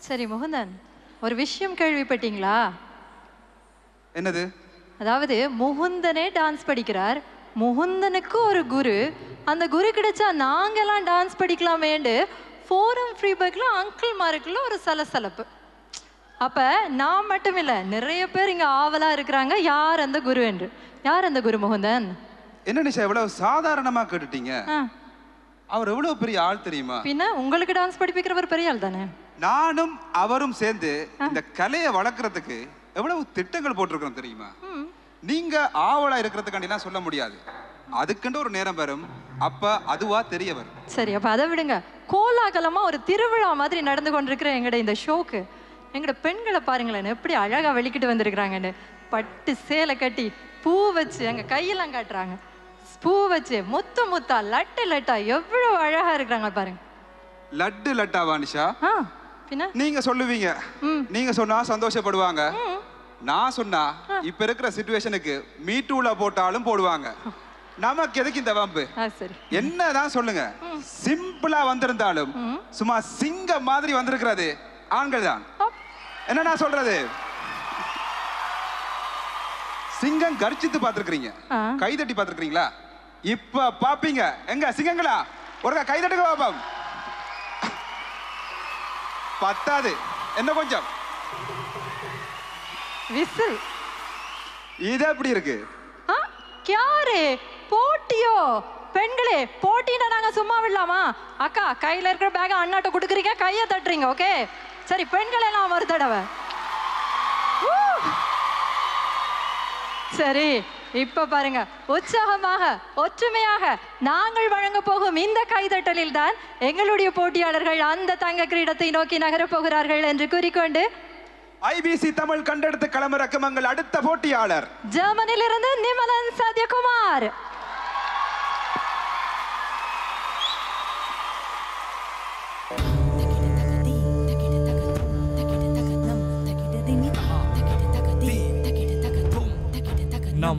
சரி முகுந்தன் ஒரு விஷயம் கேள்விப்பட்டீங்களா என்னது அதாவது முகுந்தனே டான்ஸ் படிக்கிறார் முகுந்தனுக்கு ஒரு குரு அந்த குரு கிடைச்சா நாங்கெல்லாம் டான்ஸ் படிக்கலாமேண்டு ஃபோரம் ஃப்ரீபர்க்ல அங்கிள் மாருக்குள்ள ஒரு சலசலப்பு அப்ப நான் மட்டும் இல்ல நிறைய பேர் இங்க ஆவலா இருக்கிறாங்க யார் அந்த குரு என்று யார் அந்த குரு முகுந்தன் என்ன நிஷா இவ்வளவு சாதாரணமா கேட்டுட்டீங்க ஆ, அவர் எவ்வளவு பெரிய ஆள் தெரியுமா பின்ன உங்களுக்கு டான்ஸ் படிப்பிக்கிறவர் பெரிய ஆள் தானே நானும் அவரும் சேர்ந்து இந்த கலையை வளர்க்கறதுக்கு எவ்வளவு திட்டங்கள் போட்டிருக்கிறோம் தெரியுமா நீங்க ஆவலா இருக்கிறதுக்காண்டிலாம் சொல்ல முடியாது அதுக்குண்டு ஒரு நேரம் வரும் அப்ப அதுவா தெரிய வரும் சரி அப்ப அதை விடுங்க கோலாகலமா ஒரு திருவிழா மாதிரி நடந்து கொண்டிருக்கிற எங்கட இந்த ஷோக்கு எங்கட பெண்களை பாருங்களேன் எப்படி அழகா வெளிக்கிட்டு வந்திருக்கிறாங்கன்னு பட்டு சேலை கட்டி பூ வச்சு எங்க கையெல்லாம் காட்டுறாங்க பூ வச்சு முத்து முத்தா லட்டு லட்டா எவ்வளவு அழகா இருக்கிறாங்க பாருங்க லட்டு லட்டாவா நிஷா ஆ பின்ன நீங்க சொல்லுவீங்க நீங்க சொன்னா சந்தோஷப்படுவாங்க நான் சொன்னா இப்ப இருக்கிற சுச்சுவேஷனுக்கு மீட்டூல போட்டாலும் போடுவாங்க நமக்கு எதுக்கு இந்த வம்பு ஆ சரி என்னதான் சொல்லுங்க சிம்பிளா வந்திருந்தாலும் சும்மா சிங்கம் மாதிரி வந்திருக்கிறது ஆண்கள் தான் அப். என்ன நான் சொல்றது சிங்கம் கர்ஜித்து பார்த்திருக்கீங்க ஆ. கைதட்டி பார்த்திருக்கீங்களா இப்ப பாப்பீங்க எங்க சிங்கங்களா ஒரு கைதட்டுங்க பாப்போம் பத்தாது என்ன கொஞ்சம் விசில் இது எப்படி இருக்கு ஆ கியாரு போட்டியோ பெண்களே போட்டினா நாங்க சும்மா விடலாமா அக்கா கையில இருக்கிற பேக அண்ணாட்ட கொடுக்குறீங்க கையை தட்டுறீங்க ஓகே சரி பெண்கள் எல்லாம் ஒரு தடவை ஊ. சரி இப்ப பாருங்க உற்சாகமாக ஒற்றுமையாக நாங்கள் வழங்க போகும் இந்த கைதட்டலில் தான் எங்களுடைய போட்டியாளர்கள் அந்த தங்க கிரீடத்தை நோக்கி நகரப் போகிறார்கள் என்று கூறிக்கொண்டு ஐபிசி தமிழ் கண்டெடுத்து களமிறக்கும் எங்கள் அடுத்த போட்டியாளர் ஜெர்மனிலிருந்து நிமலன் சத்யகுமார் நம்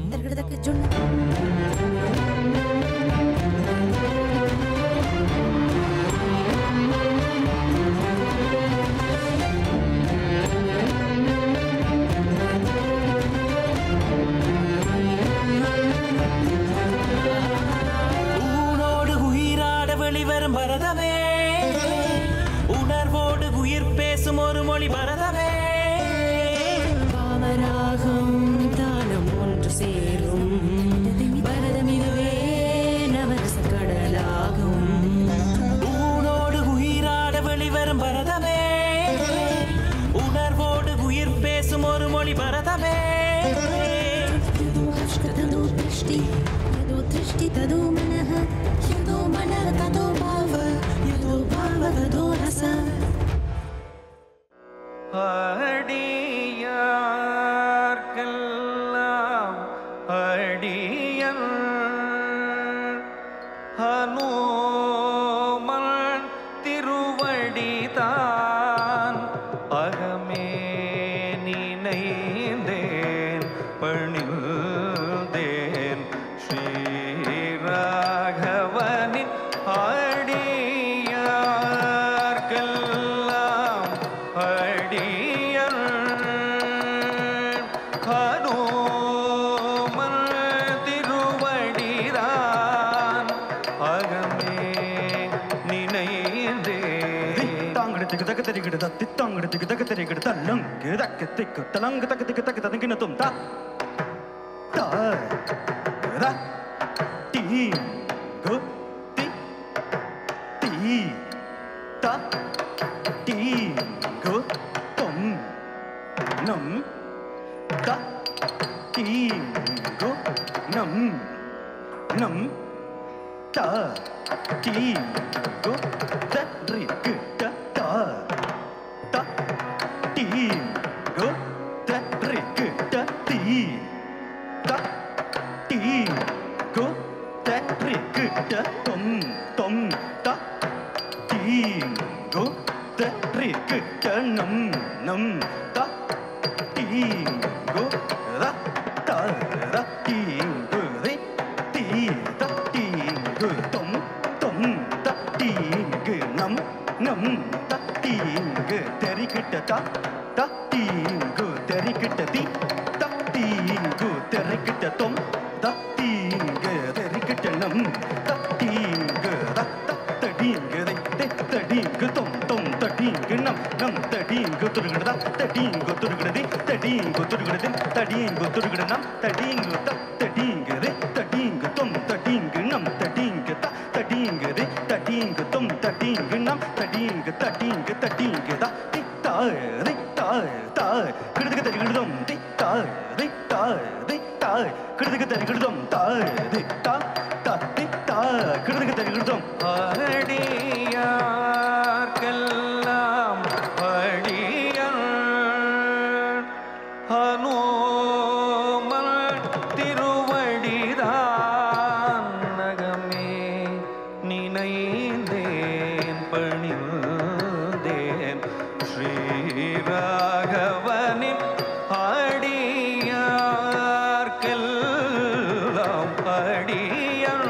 ஊனோடு உயிராட வெளிவரும் பரதமே உணர்வோடு உயிர் பேசும் ஒரு மொழி பரதமே பாவராகம் தானம் ஒன்று சேரும் பரதம் இதுவே நவரச கடலாகும் ஊனோடு உயிராட வெளிவரும் பரதமே உணர்வோடு உயிர் பேசும் ஒரு மொழி பரதமே यदो हर्ष तदो दृष्टि यदो दृष्टि तदो मनः यदो मनः तदो भाव यदो भाव तदो रस அடியார்க்கெல்லாம் அடியன் ஹனுமன் திருவடிதான் அகமே நினைந்தேன் பணிந்தேன் ஸ்ரீராகவனின் அடியார்க்கெல்லாம் அடியன் ஹனுமன் திருவடிதான் அகமே நினைந்தேன் தாங்கடத்துக்கு தக்க தெரிகிடு தத்தி தாங்கடத்துக்கு தக்க தெரிகிடு தல்லங்கு தக்க திக்கு தலங்கு தக்க திக்கு தக்க ததங்கின தும் தா தா ர டி கு தி தி த டி கு தும் நம் த டி கு நம் நம் த டி கு த ரி கு ட த த டி கு த ரி கு ட தி த டி கு த ரி கு ட தொம் தொம் த டி கு த ரி கு ட நம் நம் த டி கு ர த ர டி கு ரி டி த டி கு தொம் தொம் த டி கு நம் நம் த டி கு தெரி கு ta ta tingu terikita ti ta tingu terikita tom ta tingu terikita nam ta tingu ta ta ta tingu de de ta tingu tom tom ta tingu nam nam ta tingu turgada ta tingu turgada de ta tingu turgada de ta tingu turgada nam ta tingu ta ta tingu de ta tingu tom ta tingu nam ta tingu ta ta tingu de ta tingu tom ta tingu nam ta tingu ta tingu ta tingu da ti ta ri ta ta கிடுதுக்கு தரி கிடுதம் தி தா ரி தா ரி தா கிடுதுக்கு தரி கிடுதம் தா ரி தா தா தி தா கிடுதுக்கு தரி கிடுதம் அடியார்க்கெல்லாம் அடியன் ஹனுமன் திருவடிதான் நகமே நினைந்தேன் பணிந்தேன் ஸ்ரீராகவனின் அடியார்க்கெல்லாம் அடியன்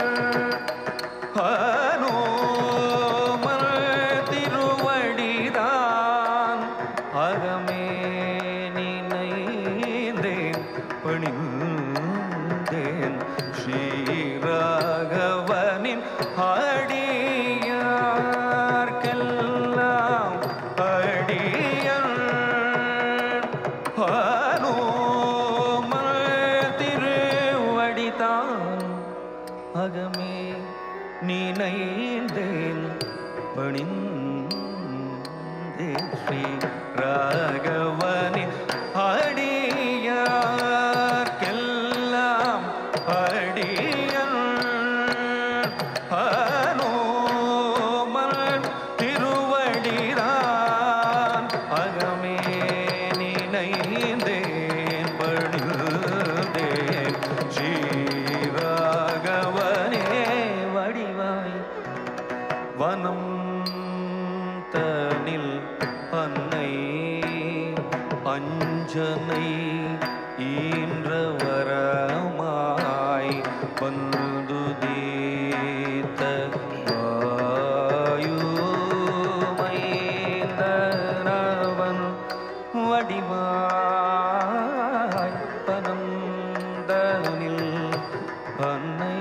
ஹனுமன் திருவடிதான் அகமே நினைந்தேன் பணிந்தேன் ஸ்ரீராகவனின் அடியார்க்கெல்லாம் அடியன் ஹனுமன் திருவடிதான் அகமே நினைந்தேன் பணிந்தேன் ஸ்ரீ ராகவனின் அடியார்க்கெல்லாம் அடியன் ஹனுமன் திருவடிதான் அகமே நினைந்தேன் பணிந்தேன் ஸ்ரீராகவனே வடிவாய் வனம் தனில் அன்னை அஞ்சனை ஈன்ற வரமாய் வந்து தீத்த வாயுமைந்தனவன் வடிவாய் பனந்தனில் அன்னை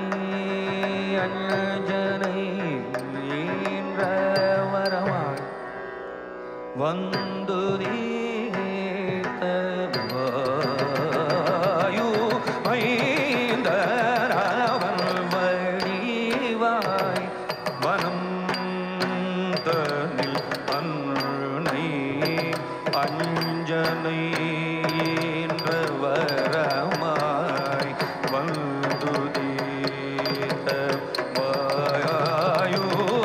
அஞ்சனை ஈன்ற வரமாய் வந்து தீர்த்த வாயு மைந்தரவன் வடிவாய் வனம் தனில் அன்னை அஞ்சனை என்ற வரமாய் வந்து தீர்த்த வாயு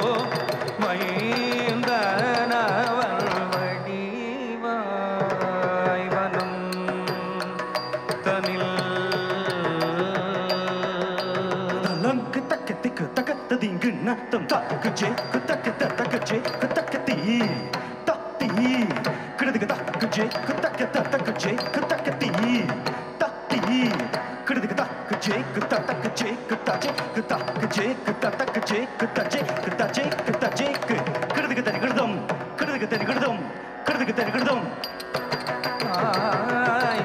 மைந்தனவன் வடிவாய் வனம் தனில் தலங்கு தக்க திக்கு தக்கத்த திங்கு நத்தம் தக்கு ஜே கு தக்க தக்க ஜே கு தக்க தீ தத்தி கிடுதுக்கு தக்கு ஜே கு தக்க தக்க ஜே கு தக்க தீ தத்தி கிடுதுக்கு தக்கு ஜே கு தக்க ஜே கு தஜே கு தக்கு ஜே கு தக்க ஜே கு தஜே கு தஜே கு தஜே கு கிடுதுக்கு தரி கிடுதம் கிடுதுக்கு தரி கிடுதம் கிடுதுக்கு தரி கிடுதம் ஆய்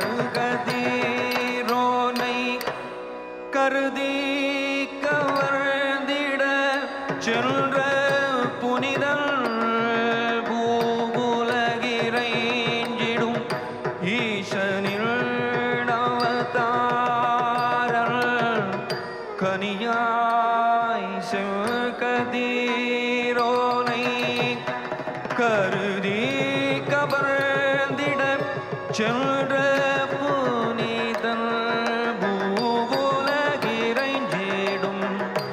செவகதிரோனை கருதி கவர்ந்திட சென்ற புனிதன் பூவுலகிறைஞ்சிடும் ஈசனில் நவதாரர் கனியாய் செவகதிரோனை கருதி கபர்ந்திட சென்ற புனிதன் பூவுலகிறைஞ்சிடும்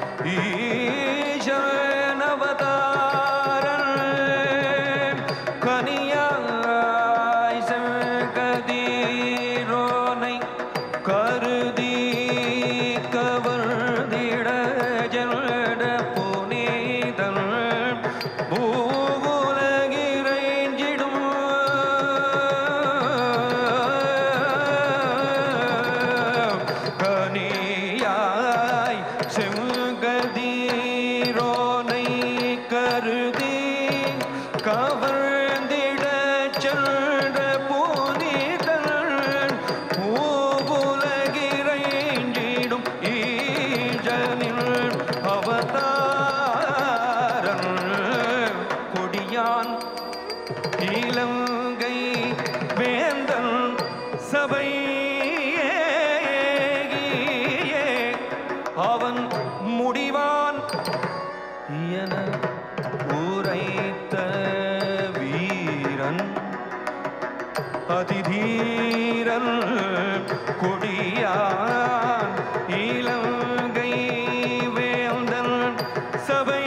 ஈசனவதாரன் கனியாய் செங்கதீரோனை கருதி கவர்ந்திட ஜல்ட புனிதன் அவன் முடிவான் என உரைத்த வீரன் அதிதீரன் கொடியான் இலங்கை வேந்தன் சபை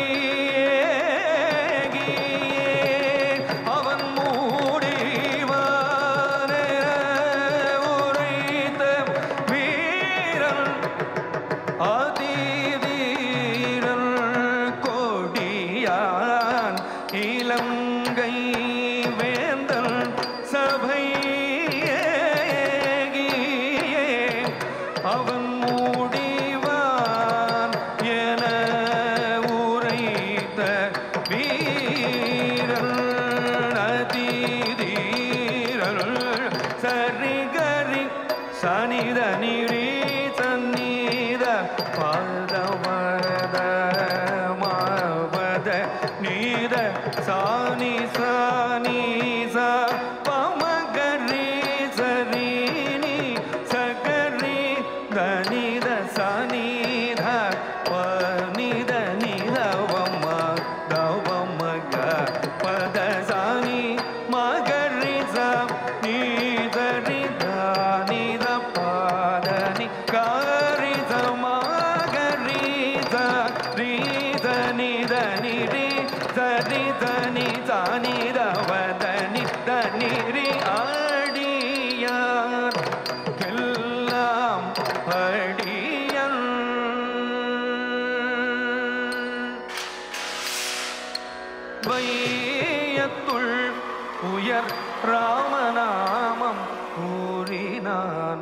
அவன் மூடிவான உரைத்த வீரன் அதிதீரன் கொடியான் இலங்கை வேந்தன் சபை அவன் மூடிவான் என உரைத்த வீரன் அதிதீரன் சரிகரி சனித நிரி சந்நீத பதவத மாவத நீத சாணி சாணி சா பமகரி சரீனி சகரி தனித சனித பனித நிதவம தவமக பத சாணி மகரி ச நீதரி தானித பாதனி காரி ச மகரி ச ரீத நித நிரி சரி தனி சாணி தவதனி தனிரி ஆடியார் எல்லாம் அடியன் வையத்துள் உயர் ராமநாமம் கூறினான்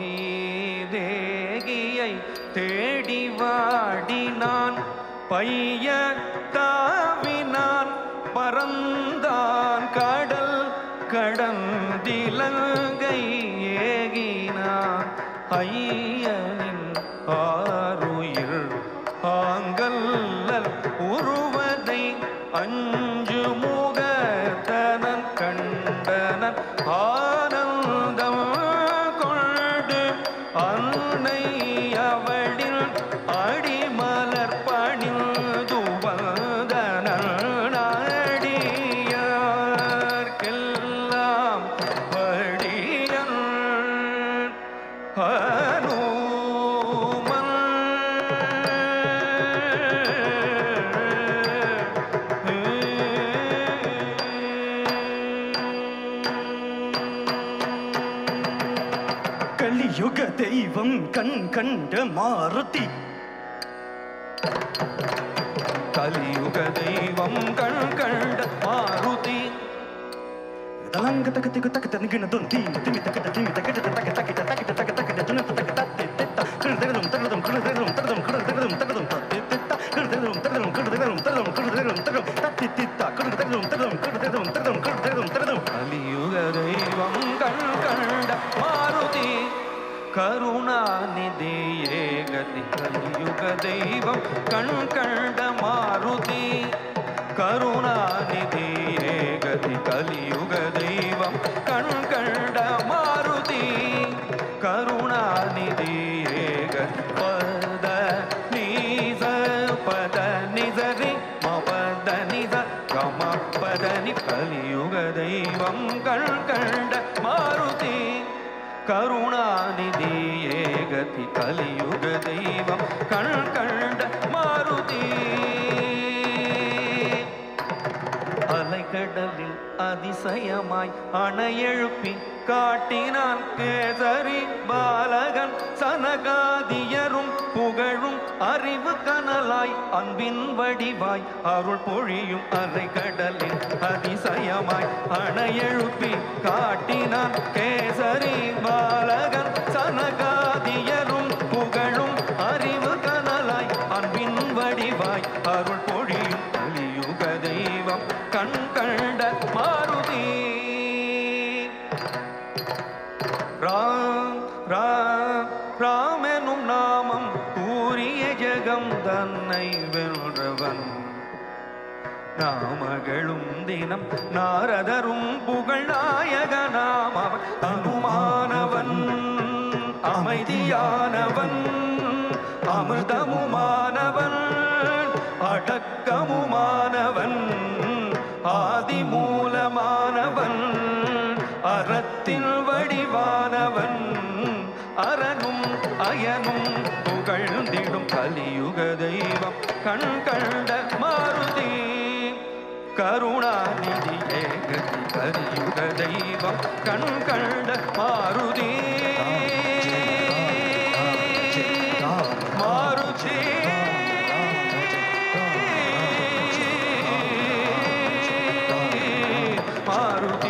வைதேகியை தேடி வாடினான் பைய தாவினான் பறந்தான் கடல் கடந்திலங்கை ஏகினான் ஐயனின் ஆருயிர் ஆங்கல்லல் உருவதை அஞ்சு முகத்தனன் கண்டனன் ஆனந்தம் கொண்டு அன்னை அவளில் அடிமலர் பணிந்து வந்தனன் நாடியார்க்கெல்லாம் படியன் ஹனுமன் கலியுக தெய்வம் கண் கண்ட மாருதி கலியுக தெய்வம் கண் கண்ட மாருதி தலங்க தக திகு தக தனிகின தொன் தீ திமி தக திமி தக தக தக தக தக தக தக தக துன தக தத்தி தித்த கிரு தகதும் தகதும் கிரு தகதும் தகதும் கிரு தகதும் தகதும் தத்தி தித்த கிரு தகதும் தகதும் கிரு தகதும் தகதும் கிரு தகதும் தகதும் தத்தி தித்த கிரு தகதும் தகதும் கிரு தகதும் தகதும் கிரு தகதும் தகதும் கலியுக தெய்வம் கண் கண்ட மாருதி கருணாநிதியே கதி கலியுக தெய்வம் கண் கண்ட மாருதி கருணாநிதியே கதி கலியுக தெய்வம் கண் கண்ட மாருதி கருணாநிதியே கதி பத நீச பத நிசரி மபத நிச கம பதனி கலியுக தெய்வம் கண் கண்ட மாருதி கருணாநிதியே கதி கலியுக தெய்வம் கண் கண்ட மாருதி அலைக்கடலில் அதிசயமாய் அணையெழுப்பி காட்டினான் கேசரி பாலகன் சனகாதியரும் புகழும் அறிவு கனலாய் அன்பின் வடிவாய் அருள் பொழியும் அலைக்கடலில் அதிசயமாய் அணையெழுப்பி காட்டினான் கேசரி பாலகன் சனகாதியரும் புகழும் அறிவு கனலாய் அன்பின் வடிவாய் அருள் பொழியும் கலியுக தெய்வம் கண் கண்ட மாருதி ராம் ராம் ராமெனும் நாமம் கூறிய ஜெகம் தன்னை வென்றவன் நாமகளும் தினம் நாரதரும் புகழ் நாயக நாமவன் அனுமானவன் அமைதியானவன் அமிர்தமுமானவன் அடக்கமுமானவன் ஆதிமூலமானவன் அறத்தின் வடிவானவன் அரணும் அயனும் புகழ்ந்திடும் கலியுக தெய்வம் கண் கண்ட மாருதி கருணாநிதி ஏகதி கலியுக தெய்வம் கண் கண்ட மாருதி மாருதி மாருதி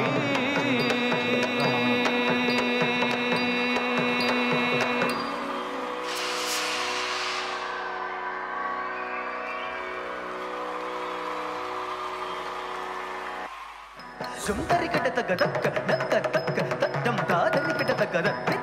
சுந்தரி கட்ட தக்க தக்க நக்க தக்க தட்டம் தாதரி கட்ட தக்க தக்க